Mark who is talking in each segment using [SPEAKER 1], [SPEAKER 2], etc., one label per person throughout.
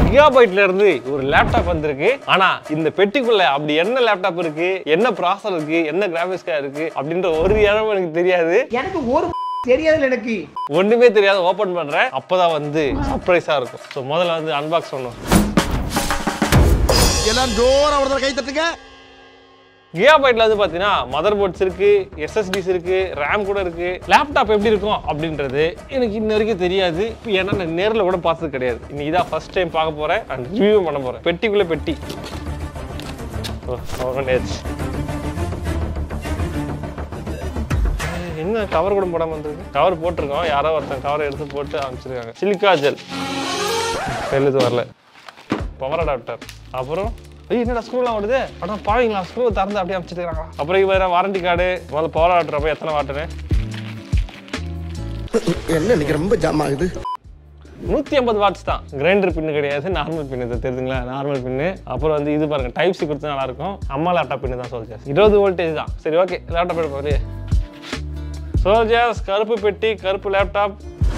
[SPEAKER 1] கிகாபைட்ல இருந்து ஒரு லேப்டாப் வந்திருக்கு ஆனா இந்த பெட்டிக்குள்ள அப்படி என்ன லேப்டாப் இருக்கு என்ன ப்ராசர் இருக்கு என்ன கிராபிக்ஸ் கார்டு இருக்கு அப்படின்ற ஒரு இடம் எனக்கு தெரியாது
[SPEAKER 2] எனக்கு ஒரு தெரியாதுல எனக்கு
[SPEAKER 1] ஒண்ணுமே தெரியாத ஓபன் பண்றேன் அப்பதான் வந்து சர்ப்ரைஸா இருக்கும் ஸோ முதல்ல வந்து அன்பாக்ஸ் பண்ணுவோம்
[SPEAKER 3] எல்லாம் ஜோரா ஒரு கை தட்டுங்க
[SPEAKER 1] கிகாபைட்ல வந்து பாத்தீங்கன்னா மதர் போர்ட்ஸ் இருக்கு எஸ்எஸ்டிஸ் இருக்கு ரேம் கூட இருக்கு லேப்டாப் எப்படி இருக்கும் அப்படின்றது எனக்கு இன்ன வரைக்கும் தெரியாது இப்போ ஏன்னா நான் நேரில் கூட பார்த்தது கிடையாது இன்னைக்கு தான் ஃபர்ஸ்ட் டைம் பார்க்க போறேன் அண்ட் ரிவ்யூ பண்ண போறேன் பெட்டிக்குள்ள பெட்டி ஓ, அவ்வளவுதானே. என்ன கவர் கூட போடாம வந்திருக்கு கவர் போட்டிருக்கோம் யாரோ ஒருத்தன் கவர் எடுத்து போட்டு அனுப்பிச்சிருக்காங்க சிலிக்கா ஜெல் எழுது வரல பவர் அடாப்டர் அப்புறம் ஐய் என்னடா ஸ்க்ரூலாம் வருது அடா பாவீங்களா ஸ்க்ரூ திறந்து அப்படியே அமைச்சிருக்காங்களா அப்புறம் இவர வாரண்டி கார்டு முதல்ல பவர் அடாப்டர் போய் எத்தனை வாட்டுன்னு
[SPEAKER 3] என்ன இன்னைக்கு ரொம்ப ஜாம் ஆகுது
[SPEAKER 1] நூற்றி ஐம்பது வாட்ஸ் தான் கிரைண்டர் பின்னு கிடையாது நார்மல் பின்னு இது தெரியுதுங்களா நார்மல் பின்னு அப்புறம் வந்து இது பாருங்க டைப் சி கொடுத்தா நல்லா இருக்கும் அம்மா லேப்டாப் பின்னு தான் சோல்ஜர்ஸ் இருபது வோல்டேஜ் தான் சரி ஓகே லேப்டாப் எடுப்பாரு சோல்ஜர்ஸ் கருப்பு பெட்டி கருப்பு லேப்டாப்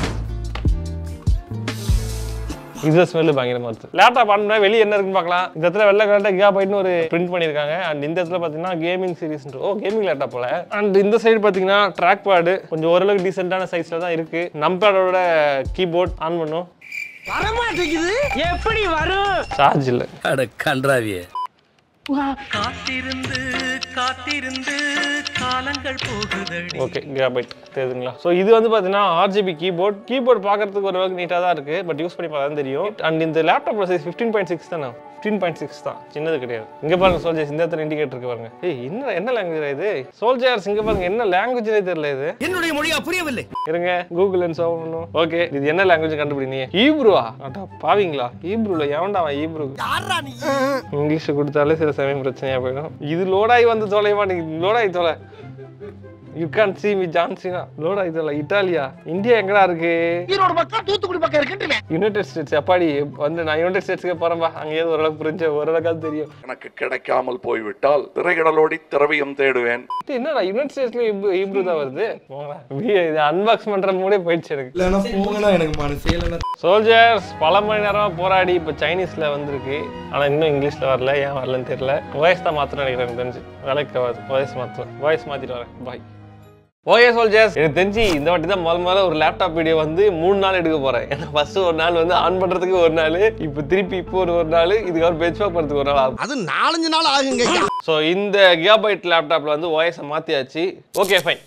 [SPEAKER 1] இது ஸ்மெல்லு பயங்கரமா இருக்கு லேப்டாப் ஆன் பண்ணா வெளியே என்ன இருக்குன்னு பார்க்கலாம் இந்த இடத்துல வெள்ளை கலர்ல கிகா பைட்னு ஒரு பிரிண்ட் பண்ணியிருக்காங்க அண்ட் இந்த இடத்துல பார்த்தீங்கன்னா கேமிங் சீரிஸ் ஓ கேமிங் லேப்டாப் போல அண்ட் இந்த சைடு பார்த்தீங்கன்னா ட்ராக் பேடு கொஞ்சம் ஓரளவுக்கு டீசென்டான சைஸ்ல தான் இருக்கு நம்பேடோட கீபோர்ட் ஆன் பண்ணும்
[SPEAKER 3] வரமாட்டேங்குது
[SPEAKER 2] எப்படி வரும்
[SPEAKER 1] சார்ஜ் இல்லை
[SPEAKER 4] அட கன்றாவியே
[SPEAKER 5] காத்திருந்து காத்திருந்து காலங்கள் போகுதடி
[SPEAKER 1] ஓகே கிகாபைட் தெரியுதுங்களா ஸோ இது வந்து பார்த்தீங்கன்னா ஆர்ஜிபி கீபோர்ட் கீபோர்ட் பார்க்கறதுக்கு ஒரு அளவுக்கு நீட்டாக தான் இருக்கு பட் யூஸ் பண்ணி பார்த்தா தான் தெரியும் அண்ட் இந்த laptop size fifteen point six தானே ஃபிஃப்டீன் பாயிண்ட் சிக்ஸ் தான் சின்னது கிடையாது இங்கே பாருங்க சோல்ஜர்ஸ் இந்த இடத்துல இண்டிகேட்டர் இருக்கு பாருங்க ஏய் என்ன என்ன லாங்குவேஜ் இது சோல்ஜர்ஸ் இங்கே பாருங்க என்ன லாங்குவேஜ்னே தெரியல இது
[SPEAKER 3] என்னுடைய மொழியா புரியவில்லை
[SPEAKER 1] இருங்க கூகுள் லென்ஸ் ஓபன் பண்ணும் ஓகே இது என்ன லாங்குவேஜ் கண்டுபிடி நீ ஈப்ருவா அட்டா பாவீங்களா ஈப்ருல எவன்டா அவன் ஈப்ரு இங்கிலீஷ் கொடுத்தாலே சில சமயம் பிரச்சனையா போயிடும் இது லோடாகி வந்து தொலைய மாட்டேங்குது லோடாகி தொலை you can see me John Cena லோடாகி தொலை இட்டாலியா இந்தியா எங்கடா இருக்கு
[SPEAKER 2] ஈரோடு பக்கம் தூத்துக்குடி பக்கம் இருக்குன்றீங்க
[SPEAKER 1] யுனைடெட் ஸ்டேட்ஸ் எப்பாடி வந்து நான் யுனைடெட் ஸ்டேட்ஸ்க்கு போறேன்பா அங்கேயே ஓரளவுக்கு புரிஞ்ச ஓரளவுக்கு தெரியும்
[SPEAKER 6] எனக்கு கிடைக்காமல் போய்விட்டால் திரைகடலோடி திரவியம் தேடுவேன்
[SPEAKER 1] இது என்னடா யுனைடெட் ஸ்டேட்ஸ்ல ஈப்ரு தான் வருது போங்களா இது அன்பாக்ஸ் பண்ற மூடே போயிடுச்சு எனக்கு
[SPEAKER 3] இல்லைன்னா போங்கண்ணா எனக்கு மனசே இல்லைண்ணா
[SPEAKER 1] சோல்ஜர்ஸ் பல மணி நேரமா போராடி இப்போ சைனீஸ்ல வந்திருக்கு ஆனா இன்னும் இங்கிலீஷ்ல வரல ஏன் வரலன்னு தெரியல வாய்ஸ் தான் மாத்தணும் நினைக்கிறேன் எனக்கு தெரிஞ்சு வேலைக்கு ஆகாது வாய்ஸ் மாத்தணும் வாய்ஸ் மாத்திட்டு வரேன் பாய் ஓகே சோல்ஜர்ஸ் எனக்கு தெரிஞ்சு இந்த வாட்டி தான் முதல் முதல்ல ஒரு லேப்டாப் வீடியோ வந்து மூணு நாள் எடுக்க போறேன் ஏன்னா ஃபர்ஸ்ட் ஒரு நாள் வந்து ஆன் பண்றதுக்கு ஒரு நாள் இப்போ திருப்பி இப்போ ஒரு ஒரு நாள் இதுக்கப்புறம் பெஞ்ச் மார்க் பண்ணுறதுக்கு ஒரு நாள் ஆகும்
[SPEAKER 3] அது நாலஞ்சு நாள் ஆகுங்க
[SPEAKER 1] ஸோ இந்த கிகாபைட் லேப்டாப்ல வந்து ஓஎஸை மாத்தியாச்சு ஓகே ஃபைன்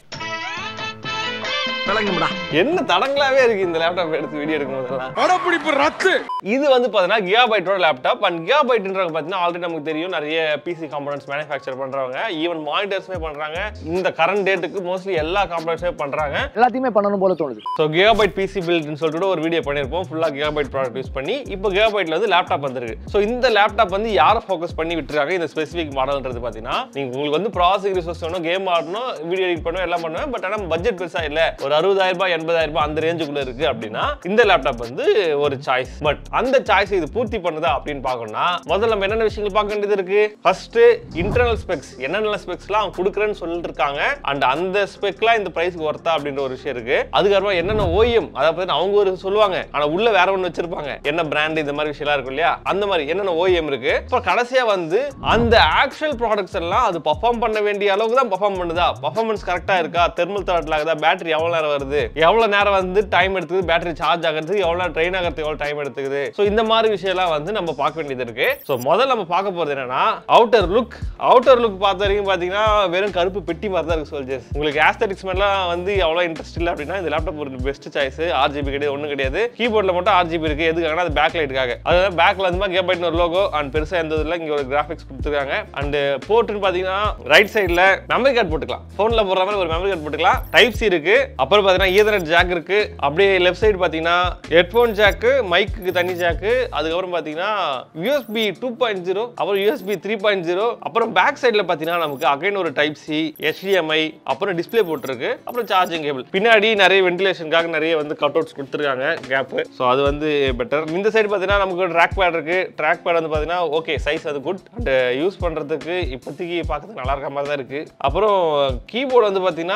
[SPEAKER 3] விளங்கும்டா
[SPEAKER 1] என்ன தடங்களாவே இருக்கு இந்த லேப்டாப் எடுத்து வீடியோ எடுக்கும் போதெல்லாம்
[SPEAKER 3] படப்பிடிப்பு ரத்து
[SPEAKER 1] இது வந்து பார்த்தீங்கன்னா கிகாபைட்டோட லேப்டாப் அண்ட் கிகாபைட்ன்றவங்க பார்த்தீங்கன்னா ஆல்ரெடி நமக்கு தெரியும் நிறைய பிசி காம்பனன்ட்ஸ் மேனுஃபேக்சர் பண்றவங்க ஈவன் மானிட்டர்ஸுமே பண்றாங்க இந்த கரண்ட் டேட்டுக்கு மோஸ்ட்லி எல்லா காம்பனன்ட்ஸுமே பண்றாங்க
[SPEAKER 7] எல்லாத்தையுமே பண்ணணும் போல தோணுது
[SPEAKER 1] ஸோ கிகாபைட் பிசி பில்ட்னு சொல்லிட்டு ஒரு வீடியோ பண்ணியிருப்போம் ஃபுல்லாக கிகாபைட் ப்ராடக்ட் யூஸ் பண்ணி இப்போ கிகாபைட்ல வந்து லேப்டாப் வந்திருக்கு ஸோ இந்த லேப்டாப் வந்து யாரை ஃபோக்கஸ் பண்ணி விட்டுருக்காங்க இந்த ஸ்பெசிஃபிக் மாடல்ன்றது பார்த்தீங்கன்னா நீங்க உங்களுக்கு வந்து ப்ராசஸிங் ரிசோர்ஸ் வேணும் கேம் ஆடணும் வீடியோ எடிட் பண்ணணும் எல்லாம் பண்ணுவேன் பட் ஆனால் பட்ஜெட் பெருசா இல்லை ஒரு அறுபதாயிரம் ரூபாய் எண்பதாயிரம் ரூபாய் அந்த ரேஞ்சுக்குள்ள இருக்கு அப்படின்னா இந்த லேப்டாப் வந்து ஒரு சாய்ஸ் பட் அந்த சாய்ஸ் இது பூர்த்தி பண்ணுதா அப்படின்னு பார்க்கணும்னா முதல்ல நம்ம என்னென்ன விஷயங்கள் பார்க்க வேண்டியது இருக்கு ஃபர்ஸ்ட் இன்டர்னல் ஸ்பெக்ஸ் என்னென்ன ஸ்பெக்ஸ்லாம் அவங்க கொடுக்குறேன்னு சொல்லிட்டு இருக்காங்க அண்ட் அந்த ஸ்பெக்லாம் இந்த பிரைஸ்க்கு ஒர்த்தா அப்படின்ற ஒரு விஷயம் இருக்கு அதுக்கப்புறமா என்னென்ன ஓஎம் அதை பத்தி அவங்க ஒரு சொல்லுவாங்க ஆனா உள்ள வேற ஒன்று வச்சிருப்பாங்க என்ன பிராண்ட் இந்த மாதிரி விஷயம்லாம் இருக்கும் இல்லையா அந்த மாதிரி என்னென்ன ஓஎம் இருக்கு அப்புறம் கடைசியா வந்து அந்த ஆக்சுவல் ப்ராடக்ட்ஸ் எல்லாம் அது பர்ஃபார்ம் பண்ண வேண்டிய அளவுக்கு தான் பர்ஃபார்ம் பண்ணுதா பர்ஃபார்மன்ஸ் கரெக்டா இருக்கா தெர்மல் தாட்ல ஆகுதா பேட்டரி எவ்வளவு நேரம் வருது எவ்வளவு நேரம் வந்து டைம் எடுத்துக்குது பேட்டரி சார்ஜ் ஆகிறதுக்கு எவ்வளவு நேரம் ட்ரெயின் ஆகிறதுக்கு எவ்வளவு டைம் எடுத்துக்குது ஸோ இந்த மாதிரி விஷயம்லாம் வந்து நம்ம பார்க்க வேண்டியது இருக்கு ஸோ முதல்ல நம்ம பார்க்க போறது என்னன்னா அவுட்டர் லுக் அவுட்டர் லுக் பார்த்த வரைக்கும் பார்த்தீங்கன்னா வெறும் கருப்பு பெட்டி மாதிரி தான் இருக்கு சோல்ஜர்ஸ் உங்களுக்கு ஆஸ்தட்டிக்ஸ் மேலாம் வந்து அவ்வளோ இன்ட்ரெஸ்ட் இல்லை அப்படின்னா இந்த லேப்டாப் ஒரு பெஸ்ட் சாய்ஸ் ஆர்ஜிபி கிடையாது ஒன்றும் கிடையாது கீபோர்டில் மட்டும் ஆர்ஜிபி இருக்கு எதுக்காகனா அது பேக் லைட்டுக்காக அதாவது பேக்ல வந்து கேபைட்னு ஒரு லோகோ அண்ட் பெருசாக எந்த இதில் இங்கே ஒரு கிராஃபிக்ஸ் கொடுத்துருக்காங்க அண்ட் போர்ட்டுன்னு பார்த்தீங்கன்னா ரைட் சைடில் மெமரி கார்டு போட்டுக்கலாம் ஃபோனில் போடுற மாதிரி ஒரு மெமரி கார்டு போட்டுக்கலாம் டைப் சி இருக்கு அப்புறம் பார்த்தீங்கன்னா ஈதர்நெட் ஜாக் இருக்கு அப்படியே லெஃப்ட் சைடு பார்த்தீங்கன்னா ஹெட்ஃபோன் ஜாக்கு மைக்கு தனி ஜாக்கு அதுக்கப்புறம் பார்த்தீங்கன்னா யூஎஸ்பி டூ பாயிண்ட் ஜீரோ அப்புறம் யூஎஸ்பி த்ரீ பாயிண்ட் ஜீரோ அப்புறம் பேக் சைடில் பார்த்தீங்கன்னா நமக்கு அகைன் ஒரு டைப் சி HDMI அப்புறம் டிஸ்ப்ளே போட்டிருக்கு அப்புறம் சார்ஜிங் கேபிள் பின்னாடி நிறைய வென்டிலேஷனுக்காக நிறைய வந்து கட் அவுட்ஸ் கொடுத்துருக்காங்க கேப் ஸோ அது வந்து பெட்டர் இந்த சைடு பார்த்தீங்கன்னா நமக்கு ட்ராக் பேட் இருக்கு ட்ராக் பேட் வந்து பார்த்தீங்கன்னா ஓகே சைஸ் அது குட் அண்ட் யூஸ் பண்ணுறதுக்கு இப்போதைக்கு பார்க்கறதுக்கு நல்லா இருக்க மாதிரி தான் இருக்கு அப்புறம் கீபோர்டு வந்து பார்த்தீங்கன்னா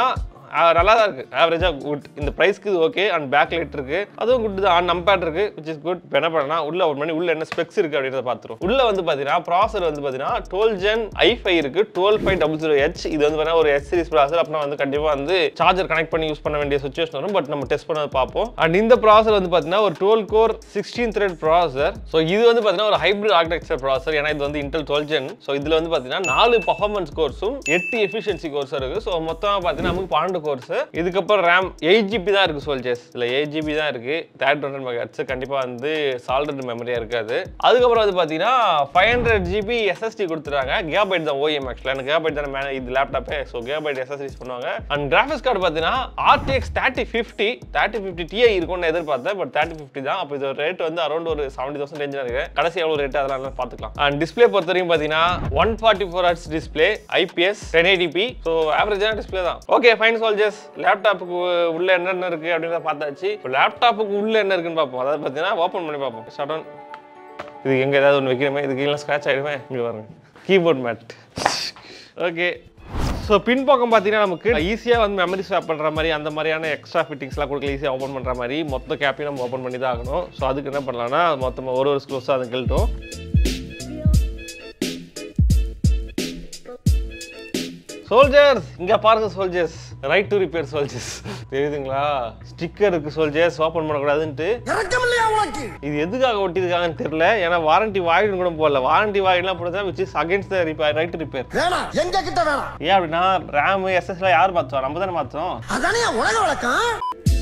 [SPEAKER 1] நல்லா தான் இருக்கு ஆவரேஜா குட் இந்த பிரைஸ்க்கு இது ஓகே அண்ட் பேக் லைட் இருக்கு அதுவும் குட் தான் அண்ட் நம்பேட் இருக்கு விச் இஸ் குட் என்ன பண்ணலாம் உள்ள ஒரு மணி உள்ள என்ன ஸ்பெக்ஸ் இருக்கு அப்படின்றத பார்த்துரும் உள்ள வந்து பாத்தீங்கன்னா ப்ராசர் வந்து பாத்தீங்கன்னா டுவெல் ஜென் ஐ ஃபைவ் இருக்கு twelve five double zero H இது வந்து பாத்தீங்கன்னா ஒரு எஸ் சீரிஸ் ப்ராசர் அப்படின்னா வந்து கண்டிப்பா வந்து சார்ஜர் கனெக்ட் பண்ணி யூஸ் பண்ண வேண்டிய சுச்சுவேஷன் வரும் பட் நம்ம டெஸ்ட் பண்ணது பார்ப்போம் அண்ட் இந்த ப்ராசர் வந்து பாத்தீங்கன்னா ஒரு twelve core sixteen thread processor so இது வந்து பாத்தீங்கன்னா ஒரு ஹைப்ரிட் ஆர்கிடெக்சர் ப்ராசர் ஏன்னா இது வந்து இன்டெல் டுவெல் ஜென் ஸோ இதுல வந்து பாத்தீங்கன்னா நாலு பர்ஃபார்மன்ஸ் கோர்ஸும் எட்டு எஃபிஷியன்சி கோர்ஸ் இருக்கு ஸோ மொத்தமாக பார்த்தீங்கன்னா நமக்கு பன்னெண்டு கோர்ஸ் இதுக்கப்புறம் ரேம் எயிட் ஜிபி தான் இருக்கு சோல்ஜர்ஸ் இதில் எயிட் ஜிபி தான் இருக்கு தேர்ட் ஹண்ட்ரட் மெகாட்ஸ் கண்டிப்பாக வந்து சால்டட் மெமரியாக இருக்காது அதுக்கப்புறம் வந்து பார்த்தீங்கன்னா ஃபைவ் ஹண்ட்ரட் ஜிபி எஸ்எஸ்டி கொடுத்துருக்காங்க கிகாபைட் தான் ஓஎம் ஆக்சுவலாக எனக்கு கிகாபைட் தானே மேலே இது லேப்டாப்பே ஸோ கிகாபைட் எஸ்எஸ்டி பண்ணுவாங்க அண்ட் கிராஃபிக்ஸ் கார்டு பார்த்தீங்கன்னா RTX thirty fifty thirty fifty Ti இருக்கும்னு எதிர்பார்த்தேன் பட் தேர்ட்டி ஃபிஃப்டி தான் அப்போ இது ரேட் வந்து அரௌண்ட் ஒரு செவன்டி தௌசண்ட் ரேஞ்சில் இருக்கு கடைசி எவ்வளோ ரேட் அதெல்லாம் பார்த்துக்கலாம் அண்ட் டிஸ்பிளே பொறுத்த வரைக்கும் பார்த்தீங்கன்னா one forty four hertz display IPS ten eighty p so ஆவரேஜான டிஸ்பிளே தான் ஓகே ஃபைன் சோல்ஜர்ஸ் லேப்டாப்புக்கு உள்ள என்னென்ன இருக்கு அப்படின்றத பார்த்தாச்சு இப்போ லேப்டாப்புக்கு உள்ள என்ன இருக்குன்னு பார்ப்போம் அதாவது பார்த்தீங்கன்னா ஓப்பன் பண்ணி பார்ப்போம் ஷட் இது எங்க ஏதாவது ஒன்று வைக்கிறமே இதுக்கு எல்லாம் ஸ்க்ராட்ச் ஆயிடுமே இங்கே பாருங்க கீபோர்ட் மேட் ஓகே ஸோ பின்பக்கம் பார்த்தீங்கன்னா நமக்கு ஈஸியாக வந்து மெமரி ஸ்வாப் பண்ணுற மாதிரி அந்த மாதிரியான எக்ஸ்ட்ரா ஃபிட்டிங்ஸ்லாம் கொடுக்கல ஈஸியாக ஓப்பன் பண்ணுற மாதிரி மொத்த கேப்பையும் நம்ம ஓப்பன் பண்ணி தான் ஆகணும் ஸோ அதுக்கு என்ன பண்ணலாம்னா மொத்தமாக ஒரு ஒரு ஸ்க்ளோஸாக அதை கழட்டும் சோல்ஜர்ஸ் இங்க பாருங்க soldiers right to repair soldiers தெரியுதுங்களா ஸ்டிக்கர் இருக்கு சோல்ஜர்ஸ் ஓபன் பண்ணக்கூடாதுன்ட்டு இது எதுக்காக ஒட்டியிருக்காங்கன்னு தெரியல ஏன்னா வாரண்டி வாயிடும் கூட போடல வாரண்டி வாயிடலாம் போடுறதா which is against the repair right to repair
[SPEAKER 2] வேணாம் எங்க கிட்ட வேணாம்
[SPEAKER 1] ஏன் அப்படின்னா ரேம் எஸ்எஸ்லாம் யார் மாத்தோம் நம்ம தானே மாத்தோம்
[SPEAKER 2] அதானே உலக வழக்கம்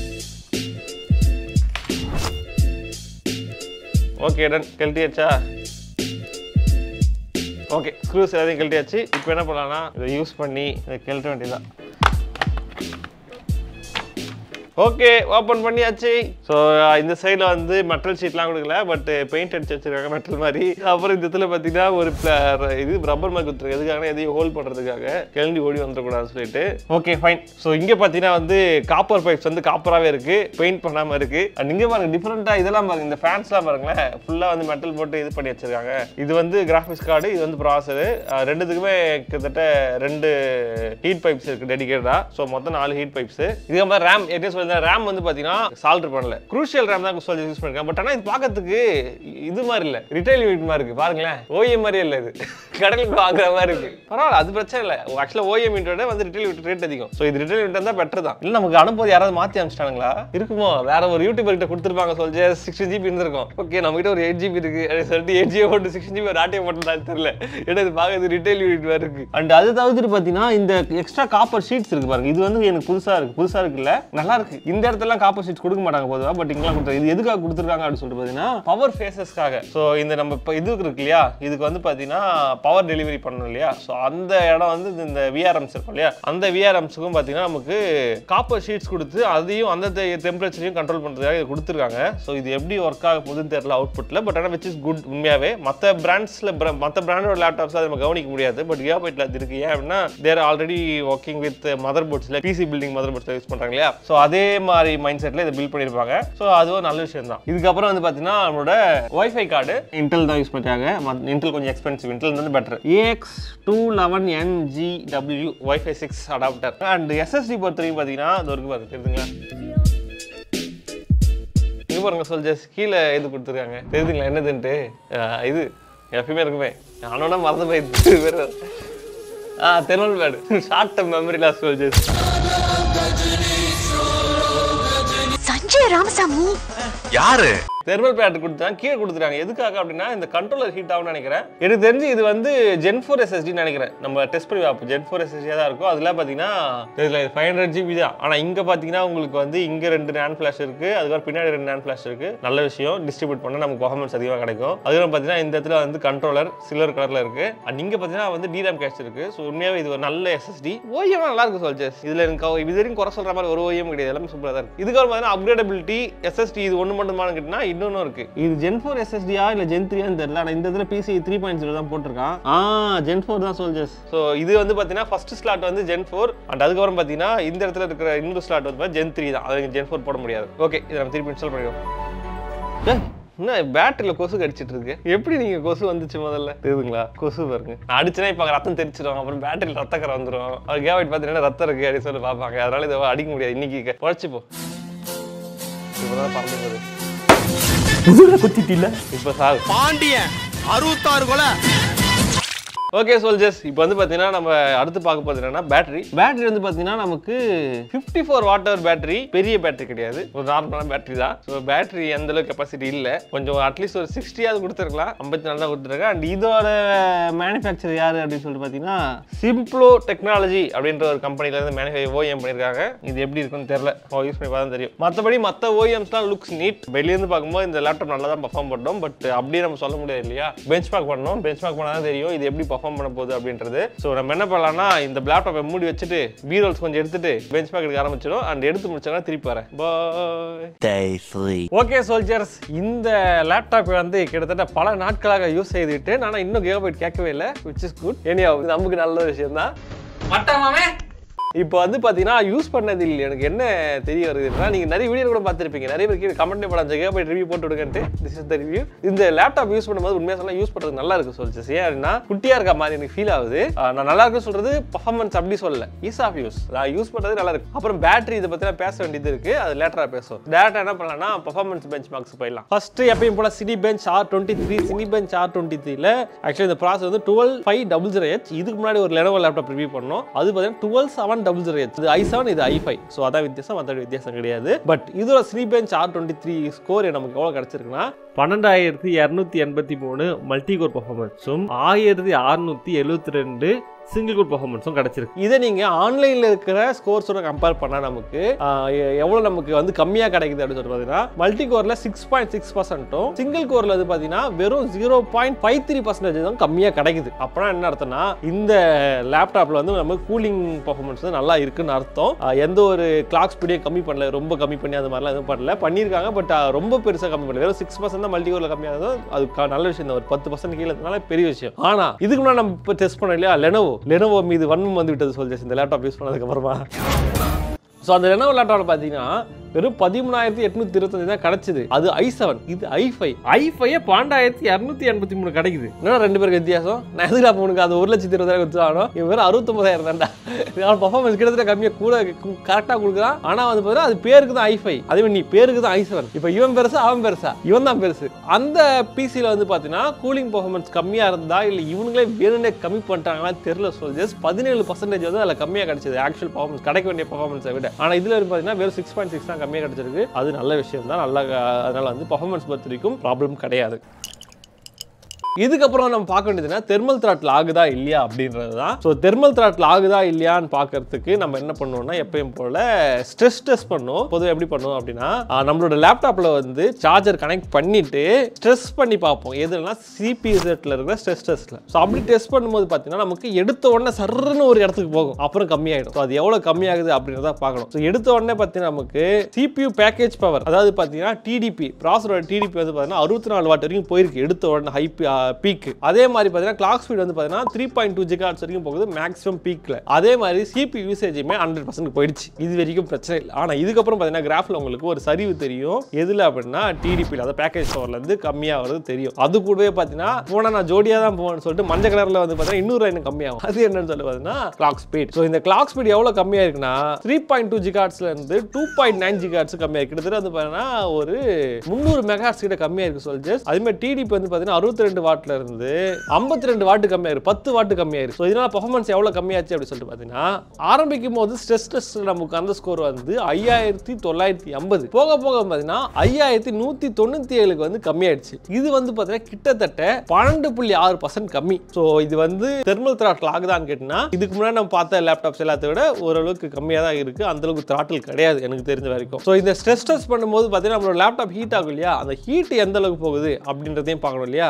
[SPEAKER 1] ஓகே டன் கழட்டியாச்சா ஓகே ஸ்க்ரூஸ் எல்லாத்தையும் கழட்டியாச்சு இப்போ என்ன பண்ணலாம்னா இதை யூஸ் பண்ணி இதை கழட்ட வேண்டியதுதான் ஓகே ஓப்பன் பண்ணியாச்சு ஸோ இந்த சைடில் வந்து மெட்டல் ஷீட்லாம் கொடுக்கல பட் பெயிண்ட் அடிச்சு வச்சிருக்காங்க மெட்டல் மாதிரி அப்புறம் இந்த இடத்துல பார்த்தீங்கன்னா ஒரு pla- இது ரப்பர் மாதிரி கொடுத்துருக்கு எதுக்காக எதையும் ஹோல்ட் பண்ணுறதுக்காக கிளம்பி ஓடி வந்துடக்கூடாதுன்னு சொல்லிட்டு ஓகே ஃபைன் ஸோ இங்கே பார்த்தீங்கன்னா வந்து காப்பர் பைப்ஸ் வந்து காப்பராகவே இருக்கு பெயிண்ட் பண்ணாமல் இருக்கு அண்ட் இங்கே பாருங்க டிஃப்ரெண்ட்டாக இதெல்லாம் பாருங்க இந்த ஃபேன்ஸ்லாம் பாருங்களேன் ஃபுல்லாக வந்து மெட்டல் போட்டு இது பண்ணி வச்சிருக்காங்க இது வந்து கிராஃபிக்ஸ் கார்டு இது வந்து ப்ராசரு ரெண்டுத்துக்குமே கிட்டத்தட்ட ரெண்டு ஹீட் பைப்ஸ் இருக்கு டெடிகேட்டடா ஸோ மொத்தம் நாலு ஹீட் பைப்ஸ் இதுக்கு மாதிரி ரேம் என்ன சொல்லுங்க ரேம் வந்து பார்த்தீங்கன்னா சால்டர் பண்ணல குரூஷியல் ரேம் தான் சொல்லி யூஸ் பண்ணிருக்கேன் பட் ஆனால் இது பார்க்கறதுக்கு இது மாதிரி இல்லை ரிட்டைல் யூனிட் மாதிரி இருக்கு பாருங்களேன் ஓஎம் மாதிரியே இல்லை இது கடையில் வாங்குற மாதிரி இருக்கு பரவாயில்ல அது பிரச்சனை இல்லை ஆக்சுவலாக ஓஎம் யூனிட்டோட வந்து ரிட்டைல் யூனிட் ரேட் அதிகம் ஸோ இது ரிட்டைல் யூனிட் தான் பெட்டர் தான் இல்லை நமக்கு அனுப்பும்போது யாராவது மாற்றி அனுப்பிச்சிட்டாங்களா இருக்குமோ வேற ஒரு யூடியூபர் கிட்ட கொடுத்துருப்பாங்க சொல்லி சிக்ஸ்டி ஜிபி இருந்திருக்கும் ஓகே நம்ம கிட்ட ஒரு எயிட் ஜிபி இருக்கு அப்படின்னு சொல்லிட்டு எயிட் ஜிபி போட்டு சிக்ஸ்டி ஜிபி ஒரு ஆட்டியம் போட்டு தெரியல ஏன்னா இது பார்க்கறது ரிட்டைல் யூனிட் மாதிரி இருக்கு அண்ட் அது தவிர்த்துட்டு பார்த்தீங்கன்னா இந்த எக்ஸ்ட்ரா காப்பர் ஷீட்ஸ் இருக்கு பாருங்க இது வந்து எனக்கு புதுசா இருக்கு புதுசா இருக்குல்ல நல்லா இருக்கு இந்த இடத்துல காப்பர் ஷீட்ஸ் கொடுக்க மாட்டாங்க பொதுவா பட் இங்கெல்லாம் கொடுத்தாங்க இது எதுக்காக கொடுத்துருக்காங்க அப்படின்னு சொல்லிட்டு பார்த்தீங்கன்னா பவர் ஃபேஸஸ்க்காக ஸோ இந்த நம்ம இப்போ இது இருக்கு இல்லையா இதுக்கு வந்து பார்த்தீங்கன்னா பவர் டெலிவரி பண்ணணும் இல்லையா ஸோ அந்த இடம் வந்து இது இந்த விஆர்எம்ஸ் இருக்கும் இல்லையா அந்த விஆர்எம்ஸுக்கும் பார்த்தீங்கன்னா நமக்கு காப்பர் ஷீட்ஸ் கொடுத்து அதையும் அந்த டெம்பரேச்சரையும் கண்ட்ரோல் பண்ணுறதுக்காக இது கொடுத்துருக்காங்க ஸோ இது எப்படி ஒர்க் ஆக போகுதுன்னு தெரியல அவுட்புட்டில் பட் ஆனால் விச் இஸ் குட் உண்மையாகவே மற்ற பிராண்ட்ஸில் மற்ற பிராண்டோட லேப்டாப்ஸ் அதை நம்ம கவனிக்க முடியாது பட் கியாபைட்டில் அது இருக்கு ஏன் அப்படின்னா தேர் ஆல்ரெடி ஒர்க்கிங் வித் மதர் போர்ட்ஸில் PC building motherboards use பண்ணுறாங்க இல்லையா ஸோ அதே மாதிரி மைண்ட் செட்டில் இதை பில்ட் பண்ணியிருப்பாங்க ஸோ அது ஒரு நல்ல விஷயம் தான் இதுக்கப்புறம் வந்து பார்த்தீங்கன்னா நம்மளோட ஒய்ஃபை கார்டு இன்டெல் தான் யூஸ் பண்ணுறாங்க இன்டெல் கொஞ்சம் எக்ஸ்பென்சிவ் இன்டெல் வந்து better AX two eleven NG W wifi six adapter and SSD பொறுத்த வரைக்கும் பார்த்தீங்கன்னா அது இருக்கு பாருங்க தெரியுதுங்களா இங்க பாருங்க சொல்ஜஸ் கீழே இது கொடுத்துருக்காங்க தெரியுதுங்களா என்னதுன்ட்டு அஹ் இது எப்பயுமே இருக்குமே நானோட மறந்து போயிடுச்சு வேற ஆ thermal pad short term memory loss soldiers
[SPEAKER 4] Sanjay Ramasamy
[SPEAKER 3] யாரு
[SPEAKER 1] தெர்மல் பேட் கொடுத்தாங்க கீழே கொடுத்துருக்காங்க எதுக்காக அப்படின்னா இந்த கண்ட்ரோலர் ஹீட் ஆகும்னு நினைக்கிறேன் எனக்கு தெரிஞ்சு இது வந்து ஜென் ஃபோர் எஸ்எஸ்டி நினைக்கிறேன் நம்ம டெஸ்ட் பண்ணி பார்ப்போம் ஜென் ஃபோர் எஸ்எஸ்டியாக தான் இருக்கும் அதில் பார்த்தீங்கன்னா இதில் ஃபைவ் ஹண்ட்ரட் ஜிபி தான் ஆனால் இங்கே பார்த்தீங்கன்னா உங்களுக்கு வந்து இங்கே ரெண்டு நேன் ஃப்ளாஷ் இருக்குது அதுக்கப்புறம் பின்னாடி ரெண்டு நேன் ஃப்ளாஷ் இருக்குது நல்ல விஷயம் டிஸ்ட்ரிபியூட் பண்ண நமக்கு பர்ஃபார்மன்ஸ் அதிகமாக கிடைக்கும் அதுக்கப்புறம் பார்த்தீங்கன்னா இந்த இடத்துல வந்து கண்ட்ரோலர் சில்வர் கலரில் இருக்குது அண்ட் இங்கே பார்த்தீங்கன்னா வந்து டிராம் கேஷ் இருக்குது ஸோ உண்மையாகவே இது ஒரு நல்ல எஸ்எஸ்டி ஓஎம் நல்லா இருக்கு சொல்ஜஸ் இதில் எனக்கு அவ- இது வரைக்கும் குறை சொல்கிற மாதிரி ஒரு ஓஎம் கிடையாது எல்லாமே சூப்பராக தான் இருக்குது இதுக்கப்புறம் பார்த்தீங்கன்னா அப்கிரேடபிலிட்டி எஸ்எஸ்டி இது ஒன்று மட்டுமான கேட்டினா இன்னொன்று இருக்கு இது ஜென் ஃபோர் எஸ்எஸ்டியா இல்லை ஜென் த்ரீயான்னு தெரியல ஆனால் இந்த இதில் பிசி த்ரீ பாயிண்ட் ஜீரோ தான் போட்டிருக்கான் ஆ ஜென் ஃபோர் தான் சொல்ஜஸ் ஸோ இது வந்து பார்த்தீங்கன்னா ஃபர்ஸ்ட் ஸ்லாட் வந்து ஜென் ஃபோர் அண்ட் அதுக்கப்புறம் பார்த்தீங்கன்னா இந்த இடத்துல இருக்கிற இன்னொரு ஸ்லாட் வந்து ஜென் த்ரீ தான் அது ஜென் ஃபோர் போட முடியாது ஓகே இதை நம்ம திருப்பி இன்ஸ்டால் பண்ணிடுவோம் ஏய், என்ன பேட்டரியில கொசு கடிச்சிட்டு இருக்கு எப்படி நீங்க கொசு வந்துச்சு முதல்ல தெரியுதுங்களா கொசு பாருங்க நான் அடிச்சனே இப்ப ரத்தம் தெரிச்சிடும் அப்புறம் பேட்டரியில ரத்தக்கரை வந்துடும் அவர் கேவைட் பார்த்தீங்கன்னா ரத்தம் இருக்கு அப்படின்னு சொல்லி பார்ப்பாங்க அதனால இதை அடிக்க முடியாது இன்னைக்கு உழைச்சு போ இப்பதான் பறந்து போகுது
[SPEAKER 3] புதுல குத்திட்டில
[SPEAKER 1] இப்ப சாகு
[SPEAKER 3] பாண்டியன் அறுபத்தாறு கொலை
[SPEAKER 1] ஓகே சோல்ஜர்ஸ் இப்போ வந்து பார்த்தீங்கன்னா நம்ம அடுத்து பார்க்க போகிறது என்னன்னா பேட்டரி பேட்டரி வந்து பார்த்தீங்கன்னா நமக்கு fifty four watt hour battery பெரிய பேட்டரி கிடையாது ஒரு நார்மலான பேட்டரி தான் ஸோ பேட்டரி எந்த அளவுக்கு கெப்பாசிட்டி இல்லை கொஞ்சம் அட்லீஸ்ட் ஒரு சிக்ஸ்டியாவது கொடுத்துருக்கலாம் ஐம்பத்தி நாலு தான் கொடுத்துருக்கேன் அண்ட் இதோட மேனுஃபேக்சர் யார் அப்படின்னு சொல்லிட்டு பார்த்தீங்கன்னா சிம்ப்ளோ டெக்னாலஜி அப்படின்ற ஒரு கம்பெனில இருந்து மேனுஃபே ஓஎம் பண்ணியிருக்காங்க இது எப்படி இருக்குன்னு தெரியல யூஸ் பண்ணி பார்த்தா தெரியும் மற்றபடி மற்ற ஓஎம்ஸ்லாம் லுக்ஸ் நீட் வெளியேருந்து பார்க்கும்போது இந்த லேப்டாப் நல்லா தான் பர்ஃபார்ம் பண்ணோம் பட் அப்படியே நம்ம சொல்ல முடியாது இல்லையா பெஞ்ச் மார்க் பண்ணோம் பெஞ்ச் மார்க் பண்ணால் தான் தெரியும் இது எப்படி பர்ஃபார்ம் பண்ண போகுது அப்படின்றது ஸோ நம்ம என்ன பண்ணலாம்னா இந்த லேப்டாப்பை மூடி வச்சுட்டு பீரோல்ஸ் கொஞ்சம் எடுத்துட்டு பெஞ்ச் மார்க் எடுக்க ஆரம்பிச்சிடும் அண்ட் எடுத்து முடிச்சாங்கன்னா திருப்பி வரேன் பாய் ஓகே சோல்ஜர்ஸ் இந்த லேப்டாப் வந்து கிட்டத்தட்ட பல நாட்களாக யூஸ் செய்துட்டு நான் இன்னும் கிகாபைட் கேட்கவே இல்லை விச் இஸ் குட் ஏனியா நமக்கு நல்ல விஷயம் தான் இப்போ வந்து பார்த்தீங்கன்னா யூஸ் பண்ணது இல்லை எனக்கு என்ன தெரிய வருதுன்னா நீங்கள் நிறைய வீடியோ கூட பார்த்துருப்பீங்க நிறைய பேர் கீழே கமெண்ட் பண்ண கிகாபைட் ரிவ்யூ போட்டு விடுங்கன்ட்டு திஸ் இஸ் த ரிவ்யூ இந்த லேப்டாப் யூஸ் பண்ணும்போது உண்மையாக சொல்ல யூஸ் பண்ணுறது நல்லா இருக்கு சொல்லிச்சு ஏன் அப்படின்னா குட்டியாக இருக்க மாதிரி எனக்கு ஃபீல் ஆகுது ஆஹ் நான் நல்லா இருக்கு சொல்றது பர்ஃபார்மன்ஸ் அப்படி சொல்லல ஈஸ் ஆஃப் யூஸ் நான் யூஸ் பண்ணுறது நல்லா இருக்கு அப்புறம் பேட்டரி இதை பற்றிலாம் பேச வேண்டியது இருக்கு அது லேட்டராக பேசும் டேரக்டாக என்ன பண்ணலாம்னா பர்ஃபார்மன்ஸ் பெஞ்ச் மார்க்ஸ் போயிடலாம் ஃபர்ஸ்ட் எப்பயும் போல Cinebench R twenty three Cinebench R twenty த்ரீல ஆக்சுவலி இந்த ப்ராசஸ் வந்து twelve five double zero H இதுக்கு முன்னாடி ஒரு லெனோவோ லேப்டாப் ரிவ்யூ பண்ணோம் அது பார்த்தீங்கன்னா twelve seven double zero H இது ஐ செவன் இது ஐ ஃபைவ் ஸோ அதான் வித்தியாசம் மற்ற வித்தியாசம் கிடையாது பட் இதோட Cinebench R twenty three score நமக்கு எவ்வளோ கிடைச்சிருக்குன்னா பன்னெண்டாயிரத்தி இரநூத்தி எண்பத்தி மூணு மல்டி கோர் பர்ஃபார்மன்ஸும் ஆயிரத்தி அறுநூத்தி எழுபத்தி ரெண்டு சிங்கிள் கோட் பர்ஃபார்மன்ஸும் கிடைச்சிருக்கு இதை நீங்கள் ஆன்லைனில் இருக்கிற ஸ்கோர்ஸோட கம்பேர் பண்ணால் நமக்கு ஆஹ், எ- எவ்வளோ நமக்கு வந்து கம்மியாக கிடைக்குது அப்படின்னு சொல்லி பார்த்தீங்கன்னா மல்டி கோரில் சிக்ஸ் பாயிண்ட் சிக்ஸ் பர்சன்ட்டும் சிங்கிள் கோரில் வந்து பார்த்தீங்கன்னா வெறும் zero point five three percentage தான் கம்மியாக கிடைக்குது அப்படின்னா என்ன அர்த்தம்னா இந்த லேப்டாப்பில் வந்து நம்ம கூலிங் பர்ஃபார்மன்ஸ் வந்து நல்லா இருக்குன்னு அர்த்தம் ஆஹ், எந்த ஒரு கிளாக் ஸ்பீடையும் கம்மி பண்ணல ரொம்ப கம்மி பண்ணி அது மாதிரிலாம் எதுவும் பண்ணல பண்ணியிருக்காங்க பட் ரொம்ப பெருசாக கம்மி பண்ணல வெறும் சிக்ஸ் பர்சன்ட் தான் மல்டி கோரில் கம்மியானது அது க- நல்ல விஷயம் தான் ஒரு பத்து பர்சன்ட் கீழே இருக்கனால பெரிய விஷயம் ஆனா இதுக்கு முன்னாடி நம்ம இப்போ டெஸ்ட் பண்ணோம் இல்லையா லெனோவோ லெனோவோ மீது வன்மம் வந்து விட்டது சொல்லிச்சு இந்த லேப்டாப் யூஸ் பண்ணதுக்கு அப்புறமா ஸோ அந்த லெனோவோ லேப்டாப் பார்த்தீங்கன்னா வெறும் பதிமூணாயிரத்தி எட்நூத்தி இருபத்தஞ்சு தான் கிடைச்சது அது ஐ செவன் இது ஐ ஃபைவ் ஐ ஃபைவ் பன்னெண்டாயிரத்தி இரநூத்தி எண்பத்தி மூணு கிடைக்குது என்னடா ரெண்டு பேருக்கு வித்தியாசம் நான் எதுக்கு அப்போ உனக்கு அது ஒரு லட்சத்தி இருபதாயிரம் கொடுத்து ஆகணும் இவன் வெறும் அறுபத்தொம்பதாயிரம் தான்டா இதனால் பர்ஃபார்மன்ஸ் கிட்டத்தட்ட கம்மியாக கூட கரெக்டாக கொடுக்குறான் ஆனால் வந்து பார்த்தீங்கன்னா அது பேருக்கு தான் ஐ ஃபைவ் அதே மாதிரி நீ பேருக்கு தான் ஐ செவன் இப்போ இவன் பெருசா அவன் பெருசா இவன் தான் பெருசு அந்த பிசியில் வந்து பார்த்தீங்கன்னா கூலிங் பர்ஃபார்மன்ஸ் கம்மியாக இருந்தா இல்லை இவங்களே வேணும்னே கம்மி பண்ணிட்டாங்களா தெரியல சொல்ஜர்ஸ் பதினேழு பர்சன்டேஜ் வந்து அதில் கம்மியாக கிடைச்சது ஆக்சுவல் பர்ஃபார்மன்ஸ் கிடைக்க வேண்டிய பர்ஃபார்மன்ஸை விட ஆனால் இதில் வந்து பார்த்தீங்கன்னா வெறும் சிக்ஸ் பாயிண்ட் சிக்ஸ் தான் கம்மியாக கிடைச்சிருக்கு அது நல்ல விஷயம் தான் நல்லா அஹ், அதனால வந்து பர்ஃபார்மன்ஸ் பொறுத்த வரைக்கும் ப்ராப்ளம் கிடையாது இதுக்கப்புறம் நம்ம பார்க்க வேண்டியதுன்னா தெர்மல் த்ராட்டில் ஆகுதா இல்லையா அப்படின்றது தான் ஸோ தெர்மல் த்ராட்டில் ஆகுதா இல்லையான்னு பார்க்கறதுக்கு நம்ம என்ன பண்ணுவோம்னா எப்பயும் போல ஸ்ட்ரெஸ் டெஸ்ட் பண்ணுவோம் பொதுவாக எப்படி பண்ணுவோம் அப்படின்னா ஆஹ், நம்மளோட லேப்டாப்பில் வந்து சார்ஜர் கனெக்ட் பண்ணிட்டு ஸ்ட்ரெஸ் பண்ணி பார்ப்போம் எதுனா சிபிஎஸ் செட்டில் இருக்கிற ஸ்ட்ரெஸ் டெஸ்ட்டில் ஸோ அப்படி டெஸ்ட் பண்ணும்போது பார்த்தீங்கன்னா நமக்கு எடுத்த உடனே சர்ன்னு ஒரு இடத்துக்கு போகும் அப்புறம் கம்மியாயிடும் ஸோ அது எவ்வளோ கம்மியாகுது அப்படின்றத பார்க்கணும் ஸோ எடுத்த உடனே பார்த்தீங்கன்னா நமக்கு சிபியூ பேக்கேஜ் பவர் அதாவது பார்த்தீங்கன்னா டிடிபி ப்ராசரோட டிடிபி வந்து பார்த்தீங்கன்னா அறுபத்தி நாலு வாட் வரைக்கும் போயிருக்கு எடுத்த உடனே ஹை பீக் அதே மாதிரி பார்த்தீங்கன்னா கிளாக் ஸ்பீட் வந்து பார்த்தீங்கன்னா த்ரீ பாயிண்ட் டூ ஜிகாட்ஸ் வரைக்கும் போகுது மேக்ஸிமம் பீக்கில் அதே மாதிரி சிபி யூசேஜுமே ஹண்ட்ரட் பர்சன்ட் போயிடுச்சு இது வரைக்கும் பிரச்சனை இல்லை ஆனால் இதுக்கப்புறம் பார்த்தீங்கன்னா கிராஃபில் உங்களுக்கு ஒரு சரிவு தெரியும் எதில் அப்படின்னா டிடிபியில் அதாவது பேக்கேஜ் பவர்லேருந்து கம்மியாக வருது தெரியும் அது கூடவே பார்த்தீங்கன்னா போனால் நான் ஜோடியாக தான் போவேன்னு சொல்லிட்டு மஞ்சள் கலரில் வந்து பார்த்தீங்கன்னா இன்னொரு லைன் கம்மியாகும் அது என்னன்னு சொல்லி பார்த்தீங்கன்னா கிளாக் ஸ்பீட் ஸோ இந்த கிளாக் ஸ்பீட் எவ்வளோ கம்மியாக இருக்குன்னா த்ரீ பாயிண்ட் டூ ஜிகாட்ஸ்ல இருந்து டூ பாயிண்ட் நைன் ஜிகாட்ஸ் கம்மியாக இருக்கு கிட்டத்தட்ட வந்து பார்த்தீங்கன்னா ஒரு முந்நூறு மெகாட்ஸ் கிட்ட கம்மியாக இருக்கு சொல்லிட்டு அதே மாதிரி டிடிபி வந்து பார்த்தீங்கன்னா அறுபத்தி ரெண்டு வாட்ல இருந்து ஐம்பத்தி ரெண்டு வாட்டு கம்மியாக இருக்கு பத்து வாட்டு கம்மியாக இருக்கு ஸோ இதனால பர்ஃபார்மன்ஸ் எவ்வளோ கம்மியாச்சு அப்படின்னு சொல்லிட்டு பார்த்தீங்கன்னா ஆரம்பிக்கும் போது ஸ்ட்ரெஸ் டெஸ்ட் நமக்கு அந்த ஸ்கோர் வந்து ஐயாயிரத்தி தொள்ளாயிரத்தி ஐம்பது போக போக பார்த்தீங்கன்னா ஐயாயிரத்தி நூற்றி தொண்ணூற்றி ஏழுக்கு வந்து கம்மியாயிடுச்சு இது வந்து பார்த்தீங்கன்னா கிட்டத்தட்ட பன்னெண்டு புள்ளி ஆறு பர்சன்ட் கம்மி ஸோ இது வந்து தெர்மல் த்ராட்டில் ஆகுதான்னு கேட்டிங்கன்னா இதுக்கு முன்னாடி நம்ம பார்த்த லேப்டாப்ஸ் எல்லாத்த விட ஓரளவுக்கு கம்மியாக தான் இருக்கு அந்த அளவுக்கு த்ராட்டில் கிடையாது எனக்கு தெரிஞ்ச வரைக்கும் ஸோ இந்த ஸ்ட்ரெஸ் டெஸ்ட் பண்ணும்போது பார்த்தீங்கன்னா நம்மளோட லேப்டாப் ஹீட் ஆகும் இல்லையா அந்த ஹீட் எந்த அளவுக்கு போகுது அப்படின்றதையும் பார்க்கணும் இல்லையா ஸோ